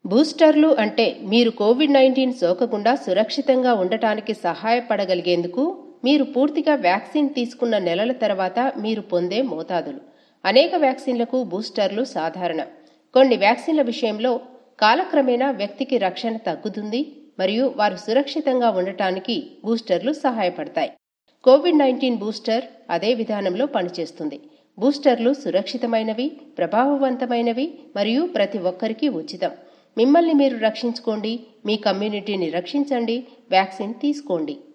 బూస్టర్లు అంటే మీరు Covid nineteen సోకకుండా సురక్షితంగా ఉండటానికి సహాయపడగలిగేందుకు మీరు పూర్తిగా వ్యాక్సిన్ తీసుకున్న నెలల తర్వాత మీరు పొందే మోతాదులు అనేక వ్యాక్సిన్లకు బూస్టర్లు సాధారణం కొన్ని వ్యాక్సిన్ల విషయంలో కాలక్రమేణా వ్యక్తికి రక్షణ తగ్గుతుంది మరియు వారు సురక్షితంగా ఉండటానికి బూస్టర్లు సహాయపడతాయి కోవిడ్ నైన్టీన్ బూస్టర్ అదే విధానంలో పనిచేస్తుంది బూస్టర్లు సురక్షితమైనవి ప్రభావవంతమైనవి మరియు ప్రతి ఒక్కరికి ఉచితం మిమ్మల్ని మీరు రక్షించుకోండి మీ కమ్యూనిటీని రక్షించండి వ్యాక్సిన్ తీసుకోండి